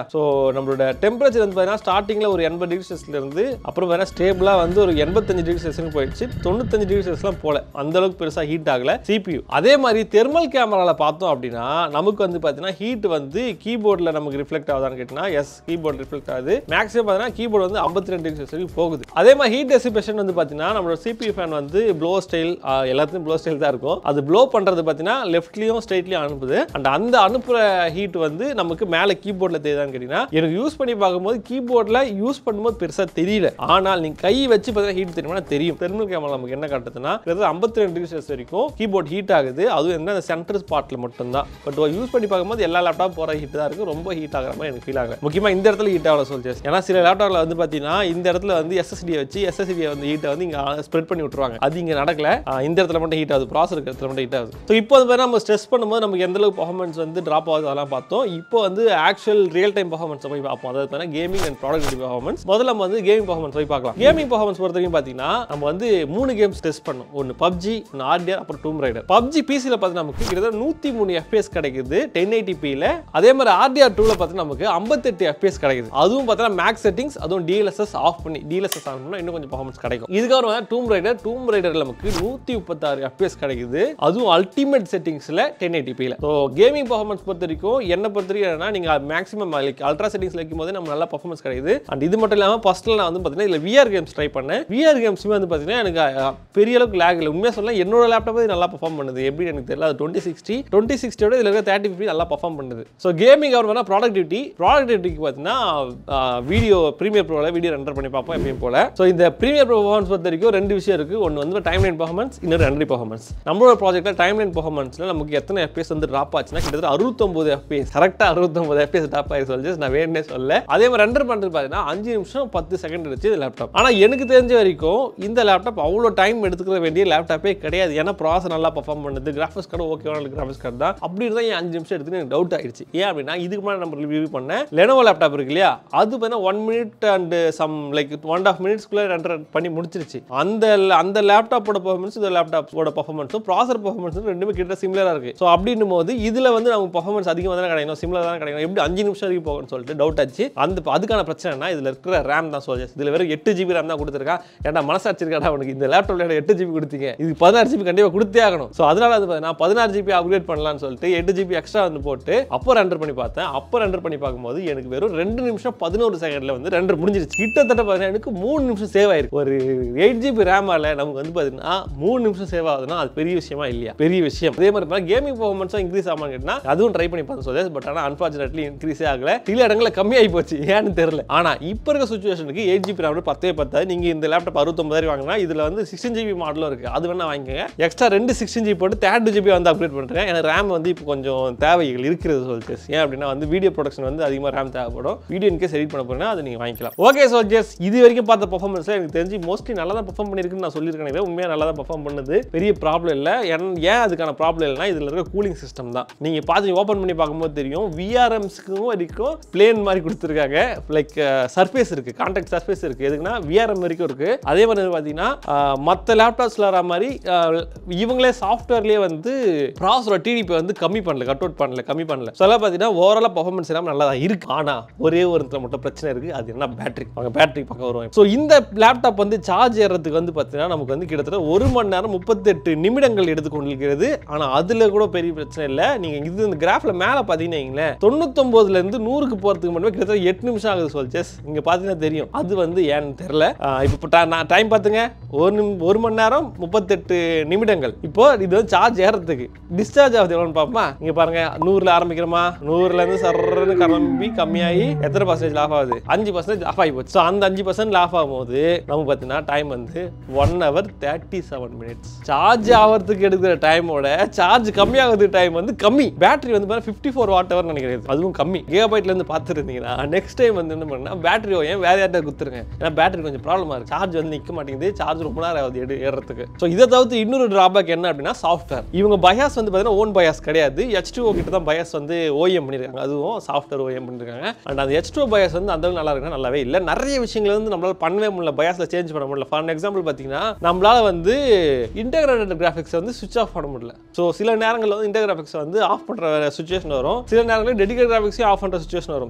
[SPEAKER 1] நம்மளோட டெம்பரேச்சர் வந்து பார்த்தீங்கன்னா ஸ்டார்டிங்கில் ஒரு எண்பது டிகிரி செல்சியஸ்ல இருந்து அப்புறம் வேற ஸ்டேபிளாக வந்து ஒரு எண்பத்தஞ்சு டிகிரி செல்சியஸ் போயிடுச்சு தொண்ணூத்தஞ்சு டிகிரி செல்சியஸ்லாம் போல அந்த அளவுக்கு பெருசாக ஹீட் ஆகல CPU அதே மாதிரி தெர்மல் கேமராவில் பார்த்தோம் அப்படின்னா நமக்கு வந்து பார்த்தீங்கன்னா ஹீட் வந்து கீபோர்டில் நமக்கு ரிஃப்ளெக்ட் ஆகுதான்னு கேட்டிங்கன்னா எஸ் கீபோர்டு ரிஃப்ளெக்ட் ஆகுது மேக்ஸிமம் பார்த்தீங்கன்னா கீபோர்டு வந்து ஐம்பத்தி ரெண்டு டிகிரி செல்சியஸ் போகுது அதே மாதிரி ஹீட் டெசிபேஷன் வந்து பார்த்தீங்கன்னா நம்மளோட CPU ஃபேன் வந்து ப்ளோ ஸ்டைல் எல்லாத்துக்கும் ப்ளோ ஸ்டைல் தான் இருக்கும் அது ப்ளோ பண்ணுறது பார்த்தீங்கன்னா லெஃப்ட்லேயும் ஸ்ட்ரைட்லேயும் அனுப்புது அண்ட் அந்த அனுப்புகிற ஹீட் வந்து நமக்கு மேலே கீபோர்டில் தெரியுதான்னு கேட்டிங்கன்னா எனக்கு யூஸ் பண்ணி பார்க்கும்போது கீபோர்டில் யூஸ் பண்ணும்போது பெருசாக தெரியல ஆனால் நீங்கள் கை வச்சு பார்த்தீங்கன்னா ஹீட் தெரியுமா தெரியும் தெர்மல் கேமரா நமக்கு என்ன காட்டுதுன்னா கிட்டத்தட்ட ஐம்பத்தி ரெண்டு டிகிரி செல்சியஸ் வரைக்கும் கீபோர்ட் ஹீட் ஆகுது அதுவும் என்ன அந்த சென்டர் ஸ்பாட்டில் மட்டும்தான் பட் யூஸ் பண்ணி பார்க்கும்போது எல்லா லேப்டாப் போகிற ஹீட் தான் இருக்குது ரொம்ப ஹீட் ஆகிற மாதிரி எனக்கு ஃபீல் ஆகல முக்கியமாக இந்த இடத்துல ஹீட் ஆகல சொல்லிச்சு ஏன்னா சில லேப்டாப்பில் வந்து பார்த்தீங்கன்னா இந்த இடத்துல வந்து எஸ்எஸ்டியை வச்சு எஸ்எஸ்டியை வந்து ஹீட்டை வந்து இங்கே ஸ்ப்ரெட் பண்ணி விட்டுருவாங்க அது இங்கே நடக்கல ஆஹ் இந்த இடத்துல மட்டும் ஹீட் ஆகுது ப்ராசர் இருக்கிற இடத்துல மட்டும் ஹீட் ஆகுது ஸோ இப்போ வந்து நம்ம ஸ்ட்ரெஸ் பண்ணும்போது நமக்கு எந்த அளவுக்கு பர்ஃபார்மன்ஸ் வந்து ட்ராப் ஆகுது அதெல்லாம் பார்த்தோம் இப்போ வந்து ஆக்சுவல் ரியல் டைம் பர்ஃபார்மன்ஸ் போய் பார்ப்போம் அதாவது பார்த்தீங்கன்னா கேமிங் அண்ட் ப்ராடக்ட் பர்ஃபார்மன்ஸ் முதல்ல நம்ம வந்து கேமிங் பர்ஃபார்மன்ஸ் போய் பார்க்கலாம் கேமிங் பர்ஃபார்மன்ஸ் பொறுத்த வரைக்கும் பார்த்தீங்கன்னா நம்ம வந்து மூணு கேம்ஸ் டெஸ்ட் பண்ணோம் ஒன்று பப்ஜி ஒன்று ஆர்டிஆர் அப்புறம் டூம் ரைடர் பப்ஜி பிசியில் பார்த்து நமக்கு கிட்டத்தட்ட நூற்றி மூணு எஃபிஎஸ் கிடைக்குது டென் எயிட்டிபியில் அதே மாதிரி ஆர்டிஆர் டூவில் பார்த்து நமக்கு ஐம்பத்தெட்டு எஃபிஎஸ் கிடைக்குது அதுவும் பார்த்தீங்கன்னா மேக்ஸ் செட்டிங்ஸ் அதுவும் டிஎல்எஸ்எஸ் ஆஃப் பண்ணி டிஎல்எஸ்எஸ் ஆன் பண்ணால் இன்னும் கொஞ்சம் பர்ஃபார்மன்ஸ் கிடைக்கும் இதுக்கப்புறம் வந்து டூம் ரைடர் டூம் ரைடர் நமக்கு நூற்றி முப்பத்தாறு எஃபிஎஸ் கிடைக்குது அதுவும் அல்டிமேட் செட்டிங்ஸில் டென் எயிட்டிபியில் ஸோ கேமிங் பர்ஃபார்மன்ஸ் பொறுத்த வரைக்கும் என்ன பொறுத்த வரைக்கும் என்னன்னா நீங்கள் மேக்ஸிமம் லைக் அல்ட்ரா செட்டிங்ஸ் வைக்கும் போது நம்ம நல்லா பர்ஃபார்மன்ஸ் கிடைக்குது அண்ட் இது மட்டும் இல்லாமல் ஃபர்ஸ்ட்டில் நான் வந்து பார்த்தீங்கன்னா இதில் விஆர் கேம்ஸ் ட்ரை பண்ணேன் விஆர் கேம்ஸுமே வந்து பார்த்தீங்கன்னா எனக்கு அஹ், பெரிய அளவுக்கு லேக் இல்லை உண்மையாக சொல்ல என்னோட லேப்டாப் நல்லா பர்ஃபார்ம் பண்ணுது எப்படி எனக்கு தெரியல அது டுவெண்ட்டி சிக்ஸ்டி டுவெண்ட்டி சிக்ஸ்டியோட இதில் இருக்க தேர்ட்டி ஃபிஃப்டி நல்லா பர்ஃபார்ம் பண்ணுது ஸோ கேமிங் அவர் வேணால் ப்ராடக்டிவிட்டி ப்ராடக்டிவிட்டிக்கு பார்த்தீங்கன்னா வீடியோ ப்ரீமியர் ப்ரோவில் வீடியோ ரெண்டர் பண்ணி பார்ப்போம் எப்பயும் போல ஸோ இந்த ப்ரீமியர் ப்ரோ பர்ஃபார்மன்ஸ் பொறுத்த வரைக்கும் ரெண்டு விஷயம் இருக்குது ஒன்று வந்து டைம் லைன் பர்ஃபார்மன்ஸ் இன்னொரு ரெண்டரி பர்ஃபார்மன்ஸ் நம்மளோட ப்ராஜெக்ட்டில் டைம் லைன் பர்ஃபார்மன்ஸில் நமக்கு எத்தனை எஃபிஎஸ் வந்து ட்ராப் ஆச்சுன்னா கிட்டத்தட்ட அறுபத்தொம்பது எஃபிஎஸ் கரெக்டாக அறுபத்தொம்பது எஃபிஎஸ் ட்ராப் ஆகி சொல்லி நான் வேணுனே சொல்ல அதே மாதிரி ரெண்டர் பண்ணுறது பார்த்தீங்கன்னா அஞ்சு நிமிஷம் பத்து செகண்ட் இருந்துச்சு இந்த லேப்டாப் ஆனால் எனக்கு தெரிஞ்ச வரைக்கும் இந்த லேப்டாப் அவ்வளோ டைம் எடுத்துக்கிற வேண்டிய லேப்டாப்பே கிடையாது ஏன்னா ப்ராசஸ் நல்லா பர்ஃபார்ம் பண்ணுது கிராஃபிக்ஸ் கார்டு ஓகேவான கிராஃபிக்ஸ் கார்டு தான் அப்படி இருந்தால் ஏன் அஞ்சு நிமிஷம் எடுத்துன்னு எனக்கு டவுட் ஆயிடுச்சு ஏன் அப்படின்னா இதுக்கு முன்னாடி நம்ம ரிவ்யூ பண்ண லெனோவோ லேப்டாப் இருக்கு இல்லையா அது பார்த்தீங்கன்னா one minute and some like one of மினிட்ஸ்க்குள்ளே ரெண்டர் பண்ணி முடிச்சிருச்சு அந்த அந்த லேப்டாப்போட பர்ஃபார்மன்ஸ் இந்த லேப்டாப்போட பர்ஃபார்மன்ஸும் ப்ராசர் பர்ஃபார்மன்ஸும் ரெண்டுமே கிட்ட சிமிலராக இருக்கு ஸோ அப்படின்னும் போது இதில் வந்து நமக்கு பர்ஃபார்மன்ஸ் அதிகமாக தானே கிடைக்கணும் சிமிலர் தான் கிடைக்கணும் எப்படி அஞ்சு நிமிஷம் வரைக்கும் போகும்னு சொல்லிட்டு டவுட் ஆச்சு அந்த அதுக்கான பிரச்சனைனா இதில் இருக்கிற ரேம் தான் சொல்லி இதில் வெறும் எட்டு ஜிபி ரேம் தான் கொடுத்துருக்கான் ஏன்டா மனசாட்சி இருக்காடா உனக்கு இந்த லேப்டாப்ல எட்டு ஜிபி கொடுத்தீங்க இது பதினாறு ஜிபி கண்டிப்பாக கொடுத்தே ஆகணும் ஸோ அதனால அது பா- நான் பதினாறு ஜிபி அப்கிரேட் பண்ணலாம்னு சொல்லிட்டு எட்டு ஜிபி எக்ஸ்ட்ரா வந்து போட்டு அப்போ ரெண்டர் பண்ணி பார்த்தேன் அப்போ ரெண்டர் பண்ணி பார்க்கும்போது எனக்கு வெறும் ரெண்டு நிமிஷம் பதினோரு செகண்ட்ல வந்து ரெண்டர் முடிஞ்சிருச்சு கிட்டத்தட்ட பார்த்தீங்கன்னா எனக்கு மூணு நிமிஷம் சேவ் ஆயிருக்கு ஒரு எயிட் ஜிபி ரேமால நமக்கு வந்து பார்த்தீங்கன்னா மூணு நிமிஷம் சேவ் ஆகுதுன்னா அது பெரிய விஷயமா இல்லையா பெரிய விஷயம் அதே மாதிரி கேமிங் பர்ஃபார்மன்ஸும் இன்க்ரீஸ் ஆகாமல் கேட்டால் அதுவும் ட்ரை பண்ணி பார்த்தேன் சொல்லி பட் ஆனால் அன்ஃபார்ச்சுனேட்லி இன்க்ரீஸே ஆகல சில இடங்களில் கம்மியாகி போச்சு ஏன்னு தெரியல ஆனால் இப்போ இருக்க சுச்சுவேஷனுக்கு எயிட் ஜிபி ரேம் பத்தே பத்தாது நீங்கள் இந்த லேப்டாப் அறுபத்தொம்பதாயிரம் வாங்கினா இதில் வந்து சிக்ஸ்டின் ஜிபி மாடலும் இருக்குது அது வேணா வாங்கிக்கோங்க எக்ஸ்ட்ரா ரெண்டு சிக்ஸ்டின் ஜிபி போட்டு தேர்ட் ஜிபி வந்து அப்கிரேட் பண்ணுறேன் எனக்கு ரேம் வந்து இப்போ கொஞ்சம் தேவைகள் இருக்கிறது சொல்லிட்டு ஏன் அப்படின்னா வந்து வீடியோ ப்ரொடக்ஷன் வந்து அதிகமாக ரேம் தேவைப்படும் வீடியோ இன்கேஸ் எடிட் பண்ண போறேன்னா அதை நீங்கள் வாங்கிக்கலாம் ஓகே சோல்ஜர்ஸ் இது வரைக்கும் பார்த்த பர்ஃபார்மன்ஸில் எனக்கு தெரிஞ்சு மோஸ்ட்லி நல்லா தான் பர்ஃபார்ம் பண்ணியிருக்குன்னு நான் சொல்லியிருக்கேன் இதை உண்மையாக நல்லா தான் பர்ஃபார்ம் பண்ணுது பெரிய ப்ராப்ளம் இல்லை ஏன் ஏன் அதுக்கான ப்ராப்ளம் இல்லைனா இதில் இருக்க கூலிங் சிஸ்டம் தான் நீங்கள் பார்த்து ஓப்பன் பண்ணி பார்க்கும்போது தெரியும் விஆர்எம்ஸ்க்கும் வரைக்கும் பிளேன் மாதிரி கொடுத்துருக்காங்க லைக் சர்ஃபேஸ் இருக்குது கான்டாக்ட் சர்ஃபேஸ் இருக்குது எதுக்குன்னா விஆர்எம் வரைக்கும் இருக்குது அதே மாதிரி வந்து பார்த்தீங்கன்னா மற்ற லேப்டாப்ஸில் வர மாதிரி அஹ், இவங்களே சாஃப்ட்வேர்லேயே வந்து ப்ராசரோட டிடிபி வந்து கம்மி பண்ணல கட் அவுட் பண்ணல கம்மி பண்ணல ஸோ எல்லாம் பார்த்தீங்கன்னா ஓவராலாக பர்ஃபார்மன்ஸ் எல்லாம் நல்லா தான் இருக்கு ஆனால் ஒரே ஒரு இடத்துல மட்டும் பிரச்சனை இருக்குது அது என்ன பேட்டரி அவங்க பேட்டரி பக்கம் வருவாங்க ஸோ இந்த லேப்டாப் வந்து சார்ஜ் ஏறதுக்கு வந்து பார்த்தீங்கன்னா நமக்கு வந்து கிட்டத்தட்ட ஒரு மணி நேரம் முப்பத்தெட்டு நிமிடங்கள் எடுத்துக்கொண்டிருக்கிறது ஆனால் அதில் கூட பெரிய பிரச்சனை இல்லை நீங்கள் இது இந்த கிராஃபில் மேலே பார்த்தீங்கன்னா வைங்களேன், தொண்ணூத்தொம்போதுல இருந்து நூறுக்கு போகிறதுக்கு மட்டுமே கிட்டத்தட்ட எட்டு நிமிஷம் ஆகுது சொல்ச்சஸ் இங்கே பார்த்தீங்கன்னா தெரியும் அது வந்து ஏன்னு தெரில இப்போ நான் டைம் பார்த்துங்க ஒரு நிமி ஒரு மணி நேரம் முப்பத்தெட்டு நிமிடங்கள் இப்போ இது வந்து சார்ஜ் ஏறதுக்கு டிஸ்சார்ஜ் ஆகுது எவ்வளோன்னு பார்ப்போமா இங்கே பாருங்க நூறில் ஆரம்பிக்கிறோமா நூறுலேருந்து சர்றன்னு கிளம்பி கம்மியாகி எத்தனை பர்சன்டேஜ் லாஃப் ஆகுது அஞ்சு பர்சன்டேஜ் ஆஃப் ஆகி போச்சு ஸோ அந்த அஞ்சு பர்சன்ட் லாஃப் ஆகும்போது நமக்கு பார்த்தீங்கன்னா டைம் வந்து one hour thirty seven minutes charge ஆகிறதுக்கு எடுக்கிற டைமோட சார்ஜ் கம்மியாகிறது டைம் வந்து கம்மி பேட்டரி வந்து பார்த்தீங்கன்னா ஃபிஃப்டி ஃபோர் வாட் ஹவர் நினைக்கிறது அதுவும் கம்மி கிகாபைட்ல இருந்து பார்த்துருந்தீங்கன்னா நெக்ஸ்ட் டைம் வந்து என்ன பண்ணா பேட்டரி ஏன் வேற யார்ட்ட குத்துருங்க ஏன்னா பேட்டரி கொஞ்சம் ப்ராப்ளமா இருக்கு சார்ஜ் வந்து நிற்க மாட்டேங்குது சார்ஜ் ரொம்ப நேரம் ஆகுது எடு ஏறதுக்கு ஸோ இதை தவிர்த்து இன்னொரு டிராபேக் என்ன அப்படின்னா சாஃப்ட்வேர் இவங்க பயாஸ் வந்து பார்த்தீங்கன்னா ஓன் பயாஸ் கிடையாது ஹெச் டூ கிட்ட தான் பயாஸ் வந்து ஓஎம் பண்ணியிருக்காங்க அதுவும் சாஃப்ட்வேர் ஓஎம் பண்ணியிருக்காங்க அண்ட் அந்த ஹெச் டூ பயாஸ் வந்து அந்த அளவுக்கு நல்லா இருக்குன்னா நல்லாவே இல்லை நிறைய விஷயங்கள் வந்து நம்மளால பண்ணவே முடியல பயாஸில் சேஞ்ச் பண்ண முடியல ஃபார் எக்ஸாம்பிள் பார்த்தீங்கன்னா நம்மளால வந்து இன்டகிரேட்டட் கிராஃபிக்ஸ் வந்து சுவிச் ஆஃப் பண்ண முடியல ஸோ சில நேரங்களில் வந்து இன்டர் கிராஃபிக்ஸ் வந்து ஆஃப் பண்ணுற சுச்சுவேஷன் வரும் சில நேரங்களில் டெடிகேட் கிராஃபிக்ஸையும் ஆஃப் பண்ணுற சுச்சுவேஷன் வரும்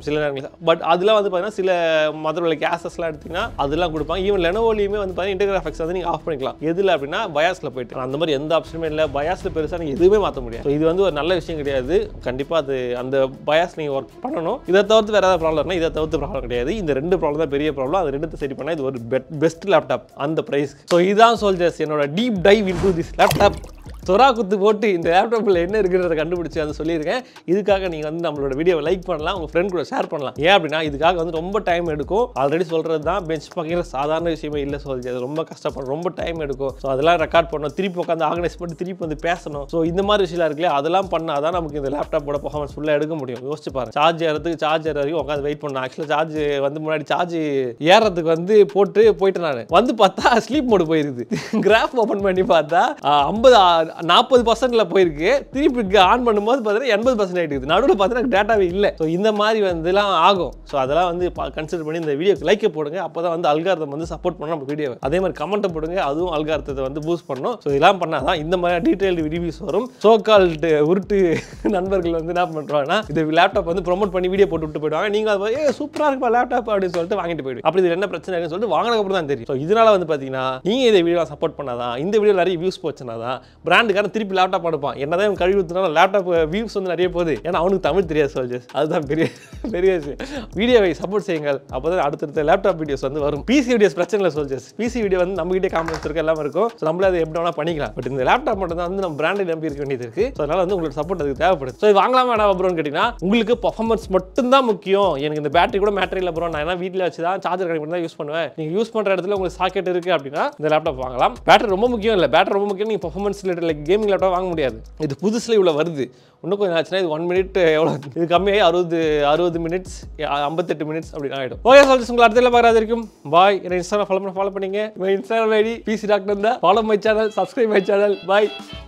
[SPEAKER 1] சில நேரங்களில் பட் அதெல்லாம் வந்து பார்த்தீங்கன்னா சில மதரோட கேசஸ்லாம் எடுத்தீங்கன்னா அதெல்லாம் கொடுப்பாங்க ஈவன் லெனோவோலையுமே வந்து பார்த்தீங்கன்னா இன்டர்கிராஃபிக்ஸ் வந்து நீங்கள் ஆஃப் பண்ணிக்கலாம் எதில் அப்படின்னா பயாஸில் போயிட்டு அந்த மாதிரி எந்த ஆப்ஷனுமே இல்லை பயாஸில் பெருசாக நீங்கள் எதுவுமே மாற்ற முடியாது So இது வந்து ஒரு நல்ல விஷயம் கிடையாது கண்டிப்பாக அது அந்த பயாஸ் நீங்கள் ஒர்க் பண்ணணும் இதை தவிர்த்து வேறு ஏதாவது ப்ராப்ளம் இருந்தால் இதை தவிர்த்து ப்ராப்ளம் கிடையாது இந்த ரெண்டு ப்ராப்ளம் தான் பெரிய ப்ராப்ளம் அது ரெண்டு சரி பண்ணால் இது ஒரு பெஸ்ட் லேப்டாப் அந்த ப்ரைஸ் ஸோ இதான் சோல்ஜர்ஸ் என்னோட deep dive into this laptop சொரா குத்து போட்டு இந்த லேப்டாப்பில் என்ன இருக்குன்றத கண்டுபிடிச்சி அதை சொல்லியிருக்கேன் இதுக்காக நீங்கள் வந்து நம்மளோட வீடியோவை லைக் பண்ணலாம் உங்கள் ஃப்ரெண்ட் கூட ஷேர் பண்ணலாம் ஏன் அப்படின்னா இதுக்காக வந்து ரொம்ப டைம் எடுக்கும் ஆல்ரெடி சொல்கிறது தான் பெஞ்ச் பார்க்கிற சாதாரண விஷயமே இல்லை சொல்லுது அது ரொம்ப கஷ்டப்படும் ரொம்ப டைம் எடுக்கும் ஸோ அதெல்லாம் ரெக்கார்ட் பண்ணணும் திருப்பி உட்காந்து ஆர்கனைஸ் பண்ணி திருப்பி வந்து பேசணும் ஸோ இந்த மாதிரி விஷயம் இருக்குல்ல அதெல்லாம் பண்ணால் தான் நமக்கு இந்த லேப்டாப்போட பர்ஃபார்மன்ஸ் ஃபுல்லாக எடுக்க முடியும் யோசிச்சு பாருங்க சார்ஜ் ஏறதுக்கு சார்ஜ் ஏற வரைக்கும் உட்காந்து வெயிட் பண்ணணும் ஆக்சுவலாக சார்ஜ் வந்து முன்னாடி சார்ஜ் ஏறதுக்கு வந்து போட்டு போயிட்டேன் நான் வந்து பார்த்தா ஸ்லீப் மோடு போயிருது கிராஃப் ஓப்பன் பண்ணி பார்த்தா ஐம்பது நாற்பது பர்சன்ட்ல போயிருக்கு திருப்பி ஆன் பண்ணும்போது பார்த்தீங்கன்னா எண்பது பர்சன்ட் ஆகிட்டு நடுவில் பார்த்தீங்கன்னா டேட்டாவே இல்லை ஸோ இந்த மாதிரி வந்துலாம் ஆகும் ஸோ அதெல்லாம் வந்து கன்சிடர் பண்ணி இந்த வீடியோக்கு லைக்கை போடுங்க அப்போ தான் வந்து அல்காரதம் வந்து சப்போர்ட் பண்ணணும் நம்ம வீடியோவை அதே மாதிரி கமெண்ட்டை போடுங்க அதுவும் அல்காரத்தை வந்து பூஸ்ட் பண்ணணும் ஸோ இதெல்லாம் பண்ணால் தான் இந்த மாதிரி டீட்டெயில்டு ரிவ்யூஸ் வரும் சோ கால்டு உருட்டு நண்பர்கள் வந்து என்ன பண்ணுறாங்கன்னா இந்த லேப்டாப் வந்து ப்ரோமோட் பண்ணி வீடியோ போட்டு விட்டு போயிடுவாங்க நீங்கள் அது ஏ சூப்பராக இருக்குப்பா லேப்டாப் அப்படின்னு சொல்லிட்டு வாங்கிட்டு போயிடும் அப்படி இது என்ன பிரச்சனை இருக்குன்னு சொல்லிட்டு வாங்கினதுக்கப்புறம் தான் தெரியும் ஸோ இதனால வந்து பார்த்தீங்கன்னா நீங்கள் இந்த வீடியோ சப்போர்ட் பண்ணாதான் இந்த வீடியோ நிறைய வியூஸ் போச்சுன்னா தான் பிராண்டுக்காரன் திருப்பி லேப்டாப் எடுப்பான் என்னதான் இவன் கழுவி ஊற்றினாலும் லேப்டாப் வியூஸ் வந்து நிறைய போகுது ஏன்னா அவனுக்கு தமிழ் தெரியாது சோல்ஜர்ஸ் அதுதான் பெரிய பெரிய விஷயம் வீடியோவை சப்போர்ட் செய்யுங்கள் அப்போ தான் அடுத்தடுத்த லேப்டாப் வீடியோஸ் வந்து வரும் பிசி வீடியோஸ் பிரச்சனை இல்லை சோல்ஜர்ஸ் பிசி வீடியோ வந்து நம்ம கிட்டே காம்பன்ஸ் இருக்கு எல்லாம் இருக்கும் ஸோ நம்மள அதை எப்படி வேணா பண்ணிக்கலாம் பட் இந்த லேப்டாப் மட்டும் தான் வந்து நம்ம பிராண்டை நம்பி இருக்க வேண்டியது இருக்கு ஸோ அதனால வந்து உங்களுக்கு சப்போர்ட் அதுக்கு தேவைப்படுது ஸோ இது வாங்கலாமா வேணாம் ப்ரோன்னு கேட்டிங்கன்னா உங்களுக்கு பர்ஃபார்மன்ஸ் மட்டும் தான் முக்கியம் எனக்கு இந்த பேட்டரி கூட மேட்டர் இல்லை ப்ரோ நான் ஏன்னா வீட்டில் வச்சு தான் சார்ஜர் கனெக்ட் பண்ணி தான் யூஸ் பண்ணுவேன் நீங்கள் யூஸ் பண்ணுற இடத்துல உங்களுக்கு சாக்கெட் இருக்குது அப்படின்னா இந்த லேப்டாப் வாங்கலாம் பேட்டரி ரொம்ப முக்கியம் இல்லை பேட்டரி ரொம்ப முக்கியம் நீங்கள் performance related like gaming laptop வாங்க முடியாது இது புதுசில் இவ்வளோ வருது இன்னும் கொஞ்சம் ஆச்சுன்னா இது ஒன் மினிட் எவ்வளோ இது கம்மியாகி அறுபது அறுபது மினிட்ஸ் ஐம்பத்தெட்டு மினிட்ஸ் அப்படி ஆகிடும் ஓகே சொல்லிட்டு உங்களை அடுத்த பார்க்குறது வரைக்கும் பாய் என்ன இன்ஸ்டாகிராம் ஃபாலோ பண்ண ஃபாலோ பண்ணிங்க இன்ஸ்டாகிராம் ஐடி பிசி டாக்டர் தான் follow my channel subscribe my channel bye